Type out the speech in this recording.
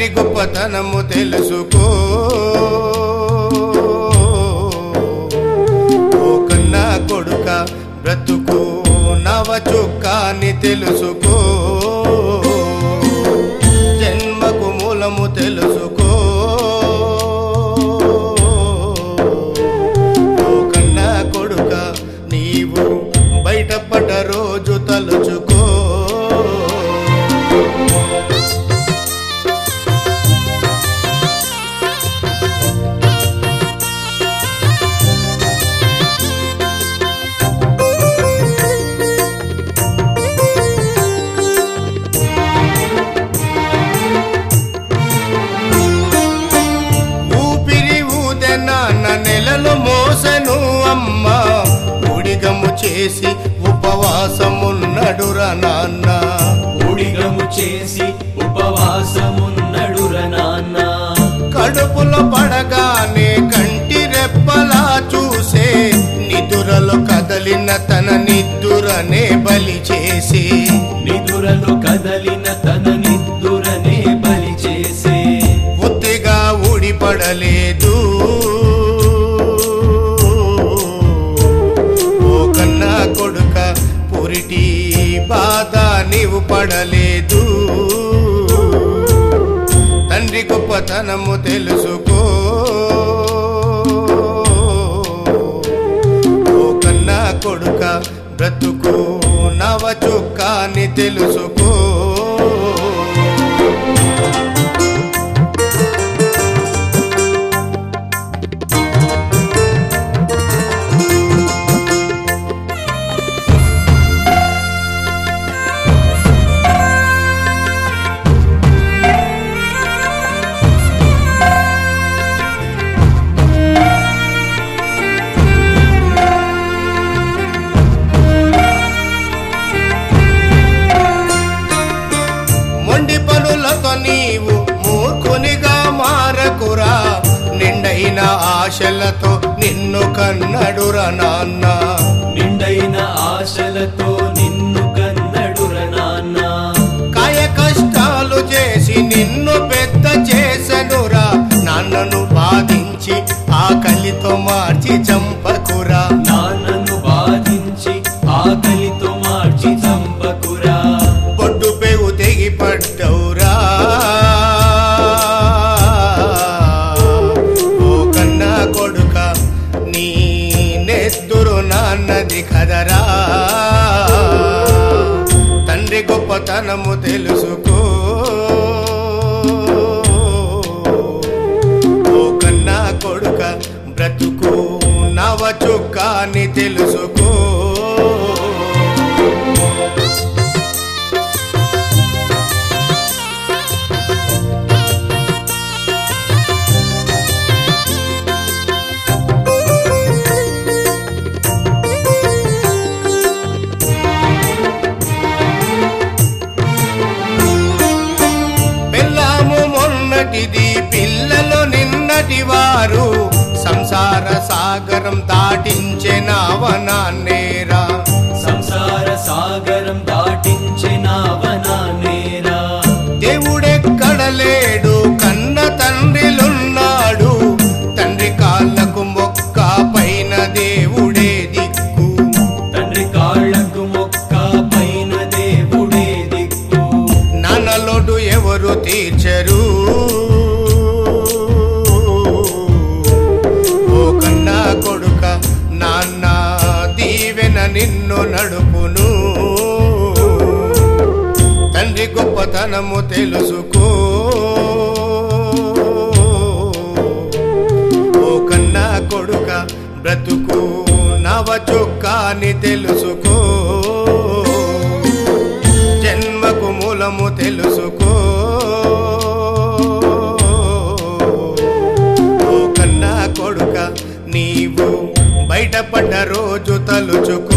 తండ్రి గొప్పతనము తెలుసుకో ఓ కన్నా కొడుక బ్రతుకు నవ చుక్కాని తెలుసుకో జన్మకు మూలము తెలుసుకో ఓ కన్నా కొడుక నీవు బయటపడ్డ రోజు తలుచుకో ఊపిరి ఊదె నాన్న నెలలు మోసను అమ్మ ఉడిగము చేసి ఉపవాసమున్నడురా నాన్న ఊడిగము చేసి ఉపవాసమున్నడుర నాన్న కడుపులో పడగానే కంటి రెప్పలా చూసే నిదురలో కదలిన తన నిద్దురనే బలి చేసి నిదురలో కదలిన తన నిద్దురనే బలి చేసే ఉత్తిగా ఊడిపడలేదు ఓ కన్నా కొడుక పురిటి బాధ నీవు పడలేదు తండ్రి గొప్పతనము తెలుసుకో ఓ కన్నా కొడుక బ్రతుకు నవ చుక్కాని తెలుసుకో మొండి పనులతో నీవు మూర్ఖునిగా మారకురా నిండైన ఆశలతో నిన్ను కన్నడురా నాన్న నిండైన ఆశలతో నిన్ను కన్నడుర నాన్న కాయ కష్టాలు చేసి నిన్ను పెద్ద చేసనురా నాన్నను బాధించి ఆకలితో మార్చి చంపకురా నాన్నను బాధించి ఆకలితో మార్చి చంపకురా పొడ్డు పెగు తెగి పడ్డవురా ఓ కన్నా కొడుక నీ నెత్తురు నాన్నది కదరా తండ్రి గొప్పతనము తెలుసుకో ఓ కన్నా కొడుక బ్రతుకు నవ చుక్కాని తెలుసుకో పెళ్ళాము మొన్నటిది పిల్లలు నిన్నటి వారు సంసార సాగరం దాటించెనావనాన్నేరా సంసార సాగరం దాటించినావనా నేరా దేవుడెక్కడ లేడు కన్న తండ్రిలున్నాడు తండ్రి కాళ్ళకు మొక్క పైన దేవుడే దిక్కు తండ్రి కాళ్ళకు మొక్క పైన దేవుడే దిక్కు నాన్నలోడు ఎవరు తీర్చరు ఓ కన్నా కొడుక నాన్న దీవెన నిన్ను నడుపును తండ్రి గొప్పతనము తెలుసుకో ఓ కన్నా కొడుక బ్రతుకు నవ చొక్కాని తెలుసుకో జన్మకు మూలము తెలుసుకో ఓ కన్నా కొడుక నీవు బయటపడ్డ రోజు తలుచుకో